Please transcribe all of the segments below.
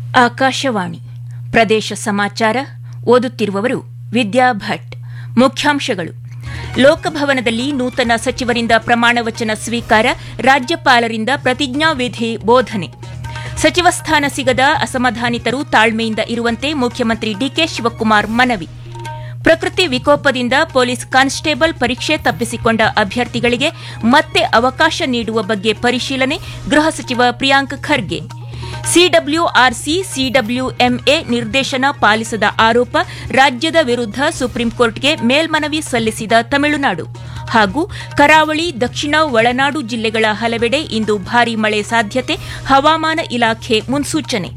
ಆಕಾಶವಾಣಿ ಪ್ರದೇಶ ಸಮಾಚಾರ ಓದುತ್ತಿರುವವರು ವಿದ್ಯಾ ಭಟ್ ಮುಖ್ಯಾಂಶಗಳು ಲೋಕಭವನದಲ್ಲಿ ನೂತನ ಸಚಿವರಿಂದ ಪ್ರಮಾಣ ವಚನ ಸ್ವೀಕಾರ ರಾಜ್ಯಪಾಲರಿಂದ ಪ್ರತಿಜ್ಞಾವಿಧಿ ಬೋಧನೆ ಸಚಿವ ಸ್ಥಾನ ಸಿಗದ ಅಸಮಾಧಾನಿತರು ತಾಳ್ಮೆಯಿಂದ ಇರುವಂತೆ ಮುಖ್ಯಮಂತ್ರಿ ಡಿಕೆ ಶಿವಕುಮಾರ್ ಮನವಿ ಪ್ರಕೃತಿ ವಿಕೋಪದಿಂದ ಪೊಲೀಸ್ ಕಾನ್ಸ್ಟೇಬಲ್ ಪರೀಕ್ಷೆ ತಪ್ಪಿಸಿಕೊಂಡ ಅಭ್ಯರ್ಥಿಗಳಿಗೆ ಮತ್ತೆ ಅವಕಾಶ ನೀಡುವ ಬಗ್ಗೆ ಪರಿಶೀಲನೆ ಗೃಹ ಸಚಿವ ಪ್ರಿಯಾಂಕ್ ಖರ್ಗೆ ಸಿಡಬ್ಲ್ಯೂಆರ್ಸಿ ಸಿಡಬ್ಲ್ಯೂಎಂಎ ನಿರ್ದೇಶನ ಪಾಲಿಸದ ಆರೋಪ ರಾಜ್ಯದ ವಿರುದ್ಧ ಸುಪ್ರೀಂಕೋರ್ಟ್ಗೆ ಮೇಲ್ಮನವಿ ಸಲ್ಲಿಸಿದ ತಮಿಳುನಾಡು ಹಾಗೂ ಕರಾವಳಿ ದಕ್ಷಿಣ ಒಳನಾಡು ಜಿಲ್ಲೆಗಳ ಹಲವೆಡೆ ಇಂದು ಭಾರೀ ಮಳೆ ಸಾಧ್ಯತೆ ಹವಾಮಾನ ಇಲಾಖೆ ಮುನ್ಸೂಚನೆ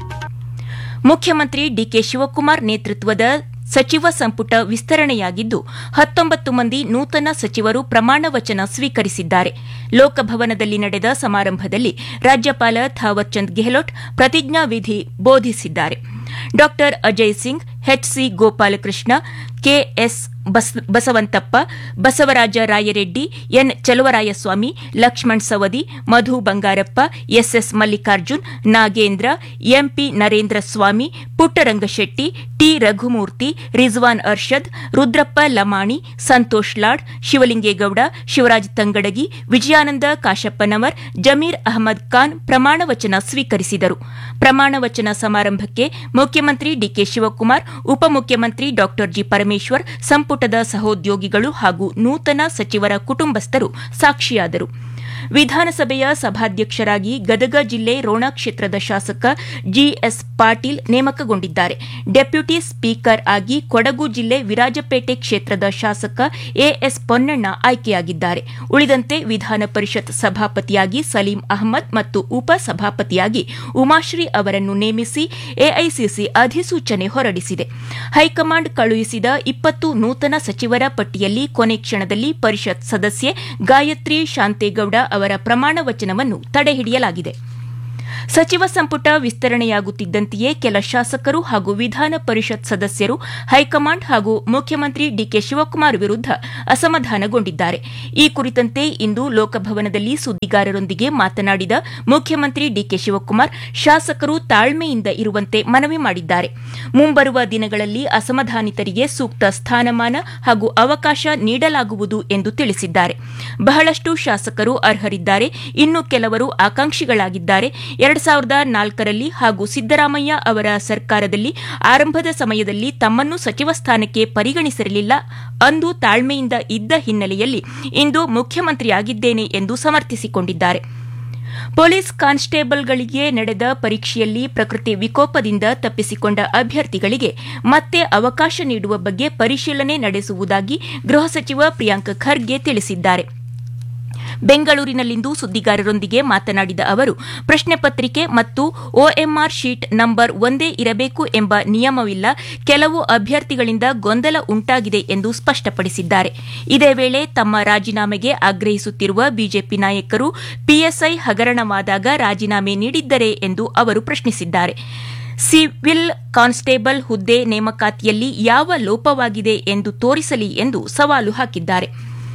ಮುಖ್ಯಮಂತ್ರಿ ಡಿಕೆ ಶಿವಕುಮಾರ್ ನೇತೃತ್ವದ ಸಚಿವ ಸಂಪುಟ ವಿಸ್ತರಣೆಯಾಗಿದ್ದು ಹತ್ತೊಂಬತ್ತು ಮಂದಿ ನೂತನ ಸಚಿವರು ಪ್ರಮಾಣ ವಚನ ಸ್ವೀಕರಿಸಿದ್ದಾರೆ ಲೋಕಭವನದಲ್ಲಿ ನಡೆದ ಸಮಾರಂಭದಲ್ಲಿ ರಾಜ್ಯಪಾಲ ಥಾವರ್ಚಂದ್ ಗೆಹ್ಲೋಟ್ ಪ್ರತಿಜ್ಞಾವಿಧಿ ಬೋಧಿಸಿದ್ದಾರೆ ಡಾ Ajay Singh HC Gopalakrishna KS Basavanthappa Basavaraj Rayareddy N Chaluvarayaswamy Lakshman Savadi Madhu Bangarappa SS Mallikarjun Nagendra MP Narendra Swamy Puttarangashetty T Raghumurthy Rizwan Arshad Rudrappa Lamani Santosh Lad Shivalingegowda Shivaraj Tangadagi Vijayananda Kashappanavar Zameer Ahmed Khan ಪ್ರಮಾಣ ವಚನ ಸ್ವೀಕರಿಸಿದರು ಪ್ರಮಾಣ ವಚನ ಸಮಾರಂಭಕ್ಕೆ ಮುಖ್ಯಮಂತ್ರಿ ಡಿಕೆ ಶಿವಕುಮಾರ್ ಉಪಮುಖ್ಯಮಂತ್ರಿ ಡಾ ಜಿ ಪರಮೇಶ್ವರ್ ಸಂಪುಟದ ಸಹೋದ್ಯೋಗಿಗಳು ಹಾಗೂ ನೂತನ ಸಚಿವರ ಕುಟುಂಬಸ್ಥರು ಸಾಕ್ಷಿಯಾದರು ವಿಧಾನಸಭೆಯ ಸಭಾಧ್ಯಕ್ಷರಾಗಿ ಗದಗ ಜಿಲ್ಲೆ ರೋಣ ಕ್ಷೇತ್ರದ ಶಾಸಕ ಜಿಎಸ್ ಪಾಟೀಲ್ ನೇಮಕಗೊಂಡಿದ್ದಾರೆ ಡೆಪ್ಯೂಟಿ ಸ್ಪೀಕರ್ ಆಗಿ ಕೊಡಗು ಜಿಲ್ಲೆ ವಿರಾಜಪೇಟೆ ಕ್ಷೇತ್ರದ ಶಾಸಕ ಎಎಸ್ ಪೊನ್ನಣ್ಣ ಆಯ್ಕೆಯಾಗಿದ್ದಾರೆ ಉಳಿದಂತೆ ವಿಧಾನ ಪರಿಷತ್ ಸಭಾಪತಿಯಾಗಿ ಸಲೀಂ ಅಹಮದ್ ಮತ್ತು ಉಪ ಸಭಾಪತಿಯಾಗಿ ಉಮಾಶ್ರೀ ಅವರನ್ನು ನೇಮಿಸಿ ಎಐಸಿಸಿ ಅಧಿಸೂಚನೆ ಹೊರಡಿಸಿದೆ ಹೈಕಮಾಂಡ್ ಕಳುಹಿಸಿದ ಇಪ್ಪತ್ತು ನೂತನ ಸಚಿವರ ಪಟ್ಟಿಯಲ್ಲಿ ಕೊನೆ ಕ್ಷಣದಲ್ಲಿ ಪರಿಷತ್ ಸದಸ್ಯೆ ಗಾಯತ್ರಿ ಶಾಂತೇಗೌಡ ಅವರ ಪ್ರಮಾಣ ವಚನವನ್ನು ತಡೆಹಿಡಿಯಲಾಗಿದೆ ಸಚಿವ ಸಂಪುಟ ವಿಸ್ತರಣೆಯಾಗುತ್ತಿದ್ದಂತೆಯೇ ಕೆಲ ಶಾಸಕರು ಹಾಗೂ ವಿಧಾನ ಪರಿಷತ್ ಸದಸ್ಯರು ಹೈಕಮಾಂಡ್ ಹಾಗೂ ಮುಖ್ಯಮಂತ್ರಿ ಡಿಕೆ ಶಿವಕುಮಾರ್ ವಿರುದ್ಧ ಅಸಮಾಧಾನಗೊಂಡಿದ್ದಾರೆ ಈ ಕುರಿತಂತೆ ಇಂದು ಲೋಕಭವನದಲ್ಲಿ ಸುದ್ದಿಗಾರರೊಂದಿಗೆ ಮಾತನಾಡಿದ ಮುಖ್ಯಮಂತ್ರಿ ಡಿಕೆ ಶಿವಕುಮಾರ್ ಶಾಸಕರು ತಾಳ್ಮೆಯಿಂದ ಇರುವಂತೆ ಮನವಿ ಮಾಡಿದ್ದಾರೆ ಮುಂಬರುವ ದಿನಗಳಲ್ಲಿ ಅಸಮಾಧಾನಿತರಿಗೆ ಸೂಕ್ತ ಸ್ಥಾನಮಾನ ಹಾಗೂ ಅವಕಾಶ ನೀಡಲಾಗುವುದು ಎಂದು ತಿಳಿಸಿದ್ದಾರೆ ಬಹಳಷ್ಟು ಶಾಸಕರು ಅರ್ಹರಿದ್ದಾರೆ ಇನ್ನು ಕೆಲವರು ಆಕಾಂಕ್ಷಿಗಳಾಗಿದ್ದಾರೆ ಎರಡು ಸಾವಿರದ ನಾಲ್ಕರಲ್ಲಿ ಹಾಗೂ ಸಿದ್ದರಾಮಯ್ಯ ಅವರ ಸರ್ಕಾರದಲ್ಲಿ ಆರಂಭದ ಸಮಯದಲ್ಲಿ ತಮ್ಮನ್ನು ಸಚಿವ ಸ್ಥಾನಕ್ಕೆ ಪರಿಗಣಿಸಿರಲಿಲ್ಲ ಅಂದು ತಾಳ್ಮೆಯಿಂದ ಇದ್ದ ಹಿನ್ನೆಲೆಯಲ್ಲಿ ಇಂದು ಮುಖ್ಯಮಂತ್ರಿಯಾಗಿದ್ದೇನೆ ಎಂದು ಸಮರ್ಥಿಸಿಕೊಂಡಿದ್ದಾರೆ ಪೊಲೀಸ್ ಕಾನ್ಸ್ಟೇಬಲ್ಗಳಿಗೆ ನಡೆದ ಪರೀಕ್ಷೆಯಲ್ಲಿ ಪ್ರಕೃತಿ ವಿಕೋಪದಿಂದ ತಪ್ಪಿಸಿಕೊಂಡ ಅಭ್ಯರ್ಥಿಗಳಿಗೆ ಮತ್ತೆ ಅವಕಾಶ ನೀಡುವ ಬಗ್ಗೆ ಪರಿಶೀಲನೆ ನಡೆಸುವುದಾಗಿ ಗೃಹ ಸಚಿವ ಪ್ರಿಯಾಂಕ್ ಖರ್ಗೆ ತಿಳಿಸಿದ್ದಾರೆ ಬೆಂಗಳೂರಿನಲ್ಲಿಂದು ಸುದ್ದಿಗಾರರೊಂದಿಗೆ ಮಾತನಾಡಿದ ಅವರು ಪ್ರಶ್ನೆ ಪತ್ರಿಕೆ ಮತ್ತು ಒಎಂಆರ್ ಶೀಟ್ ನಂಬರ್ ಒಂದೇ ಇರಬೇಕು ಎಂಬ ನಿಯಮವಿಲ್ಲ ಕೆಲವು ಅಭ್ಯರ್ಥಿಗಳಿಂದ ಗೊಂದಲ ಉಂಟಾಗಿದೆ ಎಂದು ಸ್ಪಷ್ಟಪಡಿಸಿದ್ದಾರೆ ಇದೇ ವೇಳೆ ತಮ್ಮ ರಾಜೀನಾಮೆಗೆ ಆಗ್ರಹಿಸುತ್ತಿರುವ ಬಿಜೆಪಿ ನಾಯಕರು ಪಿಎಸ್ಐ ಹಗರಣವಾದಾಗ ರಾಜೀನಾಮೆ ನೀಡಿದ್ದರೇ ಎಂದು ಅವರು ಪ್ರಶ್ನಿಸಿದ್ದಾರೆ ಸಿವಿಲ್ ಕಾನ್ಸ್ಟೇಬಲ್ ಹುದ್ದೆ ನೇಮಕಾತಿಯಲ್ಲಿ ಯಾವ ಲೋಪವಾಗಿದೆ ಎಂದು ತೋರಿಸಲಿ ಎಂದು ಸವಾಲು ಹಾಕಿದ್ದಾರೆ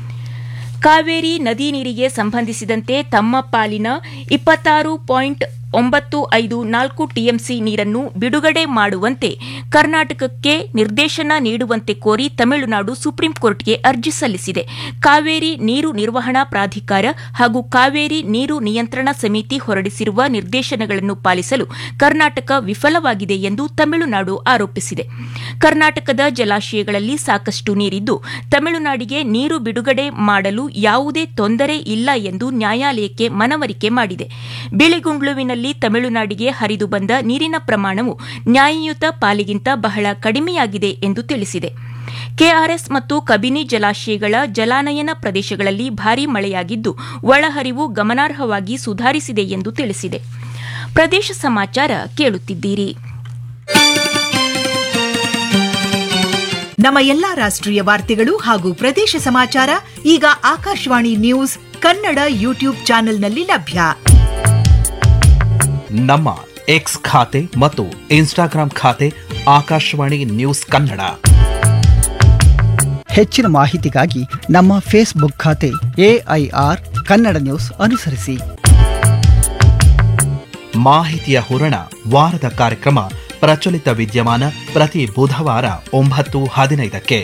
ಕಾವೇರಿ ನದಿ ನೀರಿಗೆ ಸಂಬಂಧಿಸಿದಂತೆ ತಮ್ಮ ಪಾಲಿನ ಇಪ್ಪತ್ತಾರು ಪಾಯಿಂಟ್ ಒಂಬತ್ತು ಐದು ನಾಲ್ಕು ಟಿಎಂಸಿ ನೀರನ್ನು ಬಿಡುಗಡೆ ಮಾಡುವಂತೆ ಕರ್ನಾಟಕಕ್ಕೆ ನಿರ್ದೇಶನ ನೀಡುವಂತೆ ಕೋರಿ ತಮಿಳುನಾಡು ಸುಪ್ರೀಂಕೋರ್ಟ್ಗೆ ಅರ್ಜಿ ಸಲ್ಲಿಸಿದೆ ಕಾವೇರಿ ನೀರು ನಿರ್ವಹಣಾ ಪ್ರಾಧಿಕಾರ ಹಾಗೂ ಕಾವೇರಿ ನೀರು ನಿಯಂತ್ರಣ ಸಮಿತಿ ಹೊರಡಿಸಿರುವ ನಿರ್ದೇಶನಗಳನ್ನು ಪಾಲಿಸಲು ಕರ್ನಾಟಕ ವಿಫಲವಾಗಿದೆ ಎಂದು ತಮಿಳುನಾಡು ಆರೋಪಿಸಿದೆ ಕರ್ನಾಟಕದ ಜಲಾಶಯಗಳಲ್ಲಿ ಸಾಕಷ್ಟು ನೀರಿದ್ದು ತಮಿಳುನಾಡಿಗೆ ನೀರು ಬಿಡುಗಡೆ ಮಾಡಲು ಯಾವುದೇ ತೊಂದರೆ ಇಲ್ಲ ಎಂದು ನ್ಯಾಯಾಲಯಕ್ಕೆ ಮನವರಿಕೆ ಮಾಡಿದೆ ಬಿಳಿಗುಂಡ್ಲುವಿನಲ್ಲಿ ತಮಿಳುನಾಡಿಗೆ ಹರಿದು ಬಂದ ನೀರಿನ ಪ್ರಮಾಣವು ನ್ಯಾಯಯುತ ಪಾಲಿಗಿಂತ ಬಹಳ ಕಡಿಮೆಯಾಗಿದೆ ಎಂದು ತಿಳಿಸಿದೆ ಕೆಆರ್ಎಸ್ ಮತ್ತು ಕಬಿನಿ ಜಲಾಶಯಗಳ ಜಲಾನಯನ ಪ್ರದೇಶಗಳಲ್ಲಿ ಭಾರೀ ಮಳೆಯಾಗಿದ್ದು ಒಳಹರಿವು ಗಮನಾರ್ಹವಾಗಿ ಸುಧಾರಿಸಿದೆ ಎಂದು ತಿಳಿಸಿದೆ ಪ್ರದೇಶ ಸಮಾಚಾರ ಕೇಳುತ್ತಿದ್ದೀರಿ ನಮ್ಮ ಎಲ್ಲಾ ರಾಷ್ಟ್ರೀಯ ವಾರ್ತೆಗಳು ಹಾಗೂ ಪ್ರದೇಶ ಸಮಾಚಾರ ಈಗ ಆಕಾಶವಾಣಿ ನ್ಯೂಸ್ ಕನ್ನಡ ಯೂಟ್ಯೂಬ್ ಚಾನೆಲ್ನಲ್ಲಿ ಲಭ್ಯ ನಮ್ಮ ಎಕ್ಸ್ ಖಾತೆ ಮತ್ತು ಇನ್ಸ್ಟಾಗ್ರಾಂ ಖಾತೆ ಆಕಾಶವಾಣಿ ನ್ಯೂಸ್ ಕನ್ನಡ ಹೆಚ್ಚಿನ ಮಾಹಿತಿಗಾಗಿ ನಮ್ಮ ಫೇಸ್ಬುಕ್ ಖಾತೆ ಎಐಆರ್ ಕನ್ನಡ ನ್ಯೂಸ್ ಅನುಸರಿಸಿ ಮಾಹಿತಿಯ ಹೂರಣ ವಾರದ ಕಾರ್ಯಕ್ರಮ ಪ್ರಚಲಿತ ವಿದ್ಯಮಾನ ಪ್ರತಿ ಬುಧವಾರ ಒಂಬತ್ತು ಹದಿನೈದಕ್ಕೆ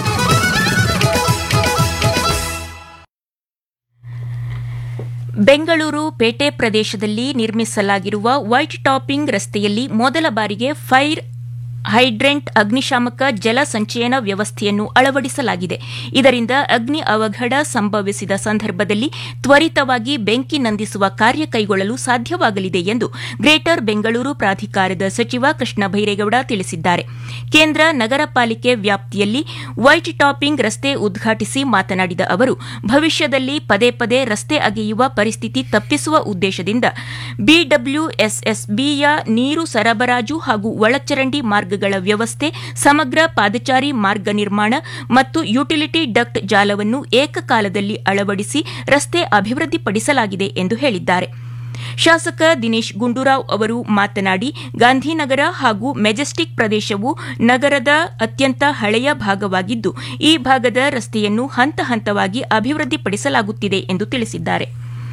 ಬೆಂಗಳೂರು ಪೇಟೆ ಪ್ರದೇಶದಲ್ಲಿ ನಿರ್ಮಿಸಲಾಗಿರುವ ವೈಟ್ ಟಾಪಿಂಗ್ ರಸ್ತೆಯಲ್ಲಿ ಮೊದಲ ಬಾರಿಗೆ ಫೈರ್ ಹೈಡ್ರೆಂಟ್ ಅಗ್ನಿಶಾಮಕ ಜಲ ಸಂಚಯನ ವ್ಯವಸ್ಥೆಯನ್ನು ಅಳವಡಿಸಲಾಗಿದೆ ಇದರಿಂದ ಅಗ್ನಿ ಅವಘಡ ಸಂಭವಿಸಿದ ಸಂದರ್ಭದಲ್ಲಿ ತ್ವರಿತವಾಗಿ ಬೆಂಕಿ ನಂದಿಸುವ ಕಾರ್ಯ ಕೈಗೊಳ್ಳಲು ಸಾಧ್ಯವಾಗಲಿದೆ ಎಂದು ಗ್ರೇಟರ್ ಬೆಂಗಳೂರು ಪ್ರಾಧಿಕಾರದ ಸಚಿವ ಕೃಷ್ಣ ಭೈರೇಗೌಡ ತಿಳಿಸಿದ್ದಾರೆ ಕೇಂದ್ರ ನಗರ ಪಾಲಿಕೆ ವ್ಯಾಪ್ತಿಯಲ್ಲಿ ವೈಟ್ ಟಾಪಿಂಗ್ ರಸ್ತೆ ಉದ್ಘಾಟಿಸಿ ಮಾತನಾಡಿದ ಅವರು ಭವಿಷ್ಯದಲ್ಲಿ ಪದೇ ಪದೇ ರಸ್ತೆ ಅಗೆಯುವ ಪರಿಸ್ಥಿತಿ ತಪ್ಪಿಸುವ ಉದ್ದೇಶದಿಂದ ಬಿಡಬ್ಲ್ಯೂಎಸ್ಎಸ್ಬಿಯ ನೀರು ಸರಬರಾಜು ಹಾಗೂ ಒಳಚರಂಡಿ ಮಾರ್ಗಗಳ ವ್ಯವಸ್ಥೆ ಸಮಗ್ರ ಪಾದಚಾರಿ ಮಾರ್ಗ ನಿರ್ಮಾಣ ಮತ್ತು ಯುಟಿಲಿಟಿ ಡಕ್ಟ್ ಜಾಲವನ್ನು ಏಕಕಾಲದಲ್ಲಿ ಅಳವಡಿಸಿ ರಸ್ತೆ ಅಭಿವೃದ್ಧಿಪಡಿಸಲಾಗಿದೆ ಎಂದು ಹೇಳಿದ್ದಾರೆ ಶಾಸಕ ದಿನೇಶ್ ಗುಂಡೂರಾವ್ ಅವರು ಮಾತನಾಡಿ ಗಾಂಧಿನಗರ ಹಾಗೂ ಮೆಜೆಸ್ಟಿಕ್ ಪ್ರದೇಶವು ನಗರದ ಅತ್ಯಂತ ಹಳೆಯ ಭಾಗವಾಗಿದ್ದು ಈ ಭಾಗದ ರಸ್ತೆಯನ್ನು ಹಂತ ಹಂತವಾಗಿ ಅಭಿವೃದ್ಧಿಪಡಿಸಲಾಗುತ್ತಿದೆ ಎಂದು ತಿಳಿಸಿದ್ದಾರೆ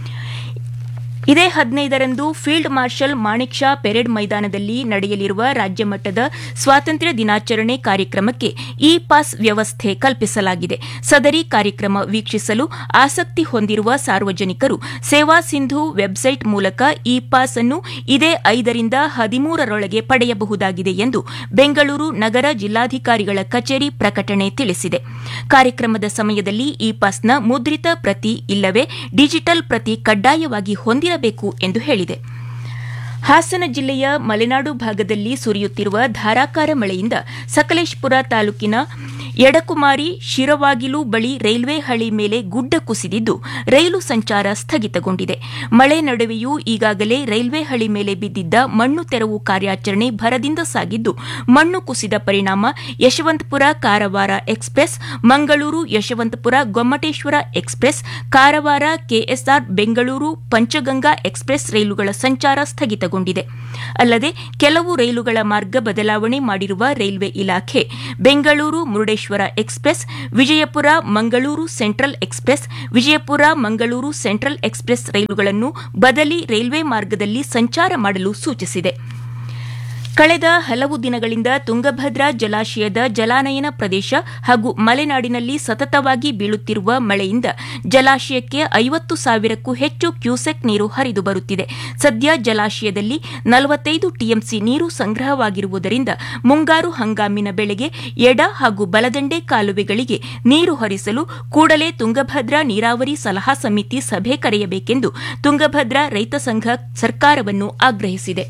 ಇದೇ ಹದಿನೈದರಂದು Field Marshal Manek Shaw parade ಮೈದಾನದಲ್ಲಿ ನಡೆಯಲಿರುವ ರಾಜ್ಯಮಟ್ಟದ ಸ್ವಾತಂತ್ರ್ಯ ದಿನಾಚರಣೆ ಕಾರ್ಯಕ್ರಮಕ್ಕೆ ಇ ಪಾಸ್ ವ್ಯವಸ್ಥೆ ಕಲ್ಪಿಸಲಾಗಿದೆ ಸದರಿ ಕಾರ್ಯಕ್ರಮ ವೀಕ್ಷಿಸಲು ಆಸಕ್ತಿ ಹೊಂದಿರುವ ಸಾರ್ವಜನಿಕರು ಸೇವಾ ಸಿಂಧು ವೆಬ್ಸೈಟ್ ಮೂಲಕ ಇ ಪಾಸ್ ಅನ್ನು ಇದೇ ಐದರಿಂದ ಹದಿಮೂರರೊಳಗೆ ಪಡೆಯಬಹುದಾಗಿದೆ ಎಂದು ಬೆಂಗಳೂರು ನಗರ ಜಿಲ್ಲಾಧಿಕಾರಿಗಳ ಕಚೇರಿ ಪ್ರಕಟಣೆ ತಿಳಿಸಿದೆ ಕಾರ್ಯಕ್ರಮದ ಸಮಯದಲ್ಲಿ ಇ ಪಾಸ್ನ ಮುದ್ರಿತ ಪ್ರತಿ ಇಲ್ಲವೇ ಡಿಜಿಟಲ್ ಪ್ರತಿ ಕಡ್ಡಾಯವಾಗಿ ಹೊಂದಿರಬೇಕು ಎಂದು ಹೇಳಿದೆ ಹಾಸನ ಜಿಲ್ಲೆಯ ಮಲೆನಾಡು ಭಾಗದಲ್ಲಿ ಸುರಿಯುತ್ತಿರುವ ಧಾರಾಕಾರ ಮಳೆಯಿಂದ ಸಕಲೇಶಪುರ ತಾಲೂಕಿನ ಎಡಕುಮಾರಿ ಶಿರವಾಗಿಲು ಬಳಿ ರೈಲ್ವೆ ಹಳಿ ಮೇಲೆ ಗುಡ್ಡ ಕುಸಿದಿದ್ದು ರೈಲು ಸಂಚಾರ ಸ್ಥಗಿತಗೊಂಡಿದೆ ಮಳೆ ನಡುವೆಯೂ ಈಗಾಗಲೇ ರೈಲ್ವೆ ಹಳಿ ಮೇಲೆ ಬಿದ್ದಿದ್ದ ಮಣ್ಣು ತೆರವು ಕಾರ್ಯಾಚರಣೆ ಭರದಿಂದ ಸಾಗಿದ್ದು ಮಣ್ಣು ಕುಸಿದ ಪರಿಣಾಮ Yeshwantpur Karwar Express Mangaluru Yeshwantpur Gommateshwara Express Karwar KSR Bengaluru Panchaganga Express ರೈಲುಗಳ ಸಂಚಾರ ಸ್ಥಗಿತಗೊಂಡಿದೆ ಅಲ್ಲದೆ ಕೆಲವು ರೈಲುಗಳ ಮಾರ್ಗ ಬದಲಾವಣೆ ಮಾಡಿರುವ ರೈಲ್ವೆ ಇಲಾಖೆ Bengaluru Murudeshwar Express Vijayapura Mangaluru Central Express Vijayapura Mangaluru Central Express ರೈಲುಗಳನ್ನು ಬದಲಿ ರೈಲ್ವೆ ಮಾರ್ಗದಲ್ಲಿ ಸಂಚಾರ ಮಾಡಲು ಸೂಚಿಸಿದೆ ಕಳೆದ ಹಲವು ದಿನಗಳಿಂದ ತುಂಗಭದ್ರಾ ಜಲಾಶಯದ ಜಲಾನಯನ ಪ್ರದೇಶ ಹಾಗೂ ಮಲೆನಾಡಿನಲ್ಲಿ ಸತತವಾಗಿ ಬೀಳುತ್ತಿರುವ ಮಳೆಯಿಂದ ಜಲಾಶಯಕ್ಕೆ ಐವತ್ತು ಸಾವಿರಕ್ಕೂ ಹೆಚ್ಚು ಕ್ಯೂಸೆಕ್ ನೀರು ಹರಿದು ಬರುತ್ತಿದೆ ಸದ್ಯ ಜಲಾಶಯದಲ್ಲಿ ನಲವತ್ತೈದು ಟಿಎಂಸಿ ನೀರು ಸಂಗ್ರಹವಾಗಿರುವುದರಿಂದ ಮುಂಗಾರು ಹಂಗಾಮಿನ ಬೆಳೆಗೆ ಎಡ ಹಾಗೂ ಬಲದಂಡೆ ಕಾಲುವೆಗಳಿಗೆ ನೀರು ಹರಿಸಲು ಕೂಡಲೇ ತುಂಗಭದ್ರಾ ನೀರಾವರಿ ಸಲಹಾ ಸಮಿತಿ ಸಭೆ ಕರೆಯಬೇಕೆಂದು ತುಂಗಭದ್ರಾ ರೈತ ಸಂಘ ಸರ್ಕಾರವನ್ನು ಆಗ್ರಹಿಸಿದೆ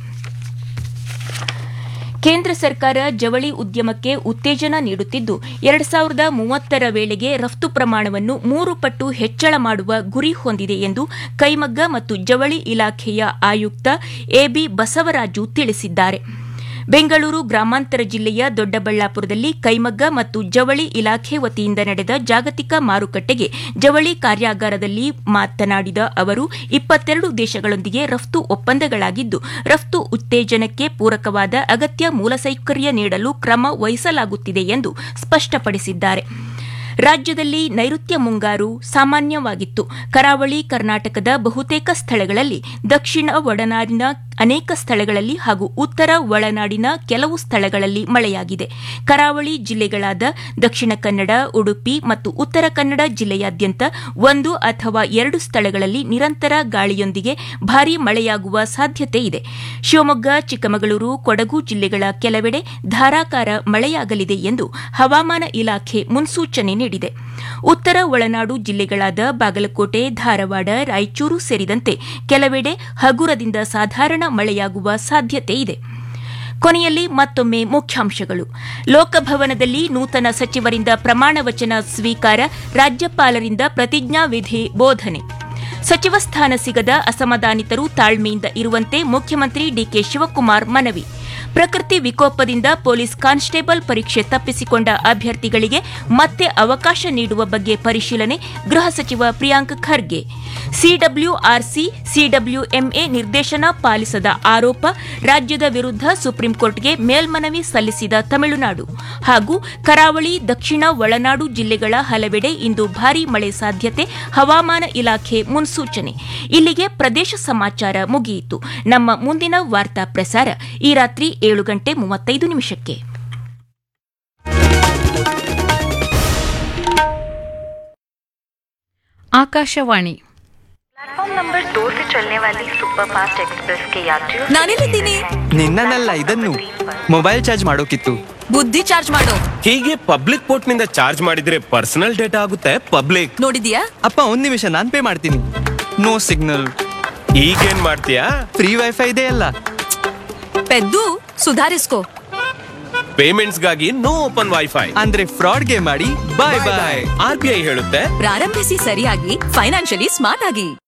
ಕೇಂದ್ರ ಸರ್ಕಾರ ಜವಳಿ ಉದ್ಯಮಕ್ಕೆ ಉತ್ತೇಜನ ನೀಡುತ್ತಿದ್ದು ಎರಡು ಸಾವಿರದ ಮೂವತ್ತರ ವೇಳೆಗೆ ರಫ್ತು ಪ್ರಮಾಣವನ್ನು ಮೂರು ಪಟ್ಟು ಹೆಚ್ಚಳ ಮಾಡುವ ಗುರಿ ಹೊಂದಿದೆ ಎಂದು ಕೈಮಗ್ಗ ಮತ್ತು ಜವಳಿ ಇಲಾಖೆಯ ಆಯುಕ್ತ ಎಬಿ ಬಸವರಾಜು ತಿಳಿಸಿದ್ದಾರೆ ಬೆಂಗಳೂರು ಗ್ರಾಮಾಂತರ ಜಿಲ್ಲೆಯ ದೊಡ್ಡಬಳ್ಳಾಪುರದಲ್ಲಿ ಕೈಮಗ್ಗ ಮತ್ತು ಜವಳಿ ಇಲಾಖೆ ವತಿಯಿಂದ ನಡೆದ ಜಾಗತಿಕ ಮಾರುಕಟ್ಟೆಗೆ ಜವಳಿ ಕಾರ್ಯಾಗಾರದಲ್ಲಿ ಮಾತನಾಡಿದ ಅವರು ಇಪ್ಪತ್ತೆರಡು ದೇಶಗಳೊಂದಿಗೆ ರಫ್ತು ಒಪ್ಪಂದಗಳಾಗಿದ್ದು ರಫ್ತು ಉತ್ತೇಜನಕ್ಕೆ ಪೂರಕವಾದ ಅಗತ್ಯ ಮೂಲಸೌಕರ್ಯ ನೀಡಲು ಕ್ರಮ ವಹಿಸಲಾಗುತ್ತಿದೆ ಎಂದು ಸ್ಪಷ್ಟಪಡಿಸಿದ್ದಾರೆ ರಾಜ್ಯದಲ್ಲಿ ನೈಋತ್ಯ ಮುಂಗಾರು ಸಾಮಾನ್ಯವಾಗಿತ್ತು ಕರಾವಳಿ ಕರ್ನಾಟಕದ ಬಹುತೇಕ ಸ್ಥಳಗಳಲ್ಲಿ ದಕ್ಷಿಣ ಒಳನಾಡಿನ ಅನೇಕ ಸ್ಥಳಗಳಲ್ಲಿ ಹಾಗೂ ಉತ್ತರ ಒಳನಾಡಿನ ಕೆಲವು ಸ್ಥಳಗಳಲ್ಲಿ ಮಳೆಯಾಗಿದೆ ಕರಾವಳಿ ಜಿಲ್ಲೆಗಳಾದ ದಕ್ಷಿಣ ಕನ್ನಡ ಉಡುಪಿ ಮತ್ತು ಉತ್ತರ ಕನ್ನಡ ಜಿಲ್ಲೆಯಾದ್ಯಂತ ಒಂದು ಅಥವಾ ಎರಡು ಸ್ಥಳಗಳಲ್ಲಿ ನಿರಂತರ ಗಾಳಿಯೊಂದಿಗೆ ಭಾರೀ ಮಳೆಯಾಗುವ ಸಾಧ್ಯತೆ ಇದೆ ಶಿವಮೊಗ್ಗ ಚಿಕ್ಕಮಗಳೂರು ಕೊಡಗು ಜಿಲ್ಲೆಗಳ ಕೆಲವೆಡೆ ಧಾರಾಕಾರ ಮಳೆಯಾಗಲಿದೆ ಎಂದು ಹವಾಮಾನ ಇಲಾಖೆ ಮುನ್ಸೂಚನೆ ನೀಡಿದೆ ಉತ್ತರ ಒಳನಾಡು ಜಿಲ್ಲೆಗಳಾದ ಬಾಗಲಕೋಟೆ ಧಾರವಾಡ ರಾಯಚೂರು ಸೇರಿದಂತೆ ಕೆಲವೆಡೆ ಹಗುರದಿಂದ ಸಾಧಾರಣ ಮಳೆಯಾಗುವ ಸಾಧ್ಯತೆ ಇದೆ ಕೊನೆಯಲ್ಲಿ ಮತ್ತೊಮ್ಮೆ ಮುಖ್ಯಾಂಶಗಳು ಲೋಕಭವನದಲ್ಲಿ ನೂತನ ಸಚಿವರಿಂದ ಪ್ರಮಾಣ ವಚನ ಸ್ವೀಕಾರ ರಾಜ್ಯಪಾಲರಿಂದ ಪ್ರತಿಜ್ಞಾವಿಧಿ ಬೋಧನೆ ಸಚಿವ ಸ್ಥಾನ ಸಿಗದ ಅಸಮಾಧಾನಿತರು ತಾಳ್ಮೆಯಿಂದ ಇರುವಂತೆ ಮುಖ್ಯಮಂತ್ರಿ ಡಿಕೆ ಶಿವಕುಮಾರ್ ಮನವಿ ಪ್ರಕೃತಿ ವಿಕೋಪದಿಂದ ಪೊಲೀಸ್ ಕಾನ್ಸ್ಟೇಬಲ್ ಪರೀಕ್ಷೆ ತಪ್ಪಿಸಿಕೊಂಡ ಅಭ್ಯರ್ಥಿಗಳಿಗೆ ಮತ್ತೆ ಅವಕಾಶ ನೀಡುವ ಬಗ್ಗೆ ಪರಿಶೀಲನೆ ಗೃಹ ಸಚಿವ ಪ್ರಿಯಾಂಕ್ ಖರ್ಗೆ ಸಿಡಬ್ಲ್ಯೂಆರ್ಸಿ ಸಿಡಬ್ಲ್ಯೂಎಂಎ ನಿರ್ದೇಶನ ಪಾಲಿಸದ ಆರೋಪ ರಾಜ್ಯದ ವಿರುದ್ಧ ಸುಪ್ರೀಂಕೋರ್ಟ್ಗೆ ಮೇಲ್ಮನವಿ ಸಲ್ಲಿಸಿದ ತಮಿಳುನಾಡು ಹಾಗೂ ಕರಾವಳಿ ದಕ್ಷಿಣ ಒಳನಾಡು ಜಿಲ್ಲೆಗಳ ಹಲವೆಡೆ ಇಂದು ಭಾರೀ ಮಳೆ ಸಾಧ್ಯತೆ ಹವಾಮಾನ ಇಲಾಖೆ ಮುನ್ಸೂಚನೆ ಇಲ್ಲಿಗೆ ಪ್ರದೇಶ ಸಮಾಚಾರ ಮುಗಿಯಿತು ನಮ್ಮ ಮುಂದಿನ ವಾರ್ತಾ ಪ್ರಸಾರ ಈ ರಾತ್ರಿ ಏಳು ಗಂಟೆ ಮೂವತ್ತೈದು ನಿಮಿಷಕ್ಕೆ ಆಕಾಶವಾಣಿ प्लेटफॉर्म नंबर दो से चलने वाली सुपरफास्ट एक्सप्रेस के यात्रियों ನಾನೆಲ್ಲಿದ್ದೀನಿ ನಿನ್ನನ್ನಲ್ಲ ಇದನ್ನು ಮೊಬೈಲ್ ಚಾರ್ಜ್ ಮಾಡೋಕಿತ್ತು ಬುದ್ಧಿ ಚಾರ್ಜ್ ಮಾಡು ಹೀಗೆ ಪಬ್ಲಿಕ್ ಪೋರ್ಟ್ ನಿಂದ ಚಾರ್ಜ್ ಮಾಡಿದ್ರೆ ಪರ್ಸನಲ್ ಡೇಟಾ ಆಗುತ್ತೆ ಪಬ್ಲಿಕ್ ನೋಡಿದ್ಯಾ ಅಪ್ಪ ಒಂದ್ ನಿಮಿಷ ನಾನ್ ಪೇ ಮಾಡ್ತೀನಿ ನೋ ಸಿಗ್ನಲ್ ಈಗೇನ್ ಮಾಡ್ತೀಯಾ ಫ್ರೀ ವೈಫೈ ಇದೆ ಅಲ್ಲ ಪೆದ್ದು ಸುಧಾರಿಸ್ಕೋ ಪೇಮೆಂಟ್ಸ್ ಗಾಗಿ ನೋ ಓಪನ್ ವೈಫೈ ಅಂದ್ರೆ ಫ್ರಾಡ್ಗೆ ಮಾಡಿ bye bye R B I ಹೇಳುತ್ತೆ ಪ್ರಾರಂಭಿಸಿ ಸರಿಯಾಗಿ ಫೈನಾನ್ಷಿಯಲಿ ಸ್ಮಾರ್ಟ್ ಆಗಿ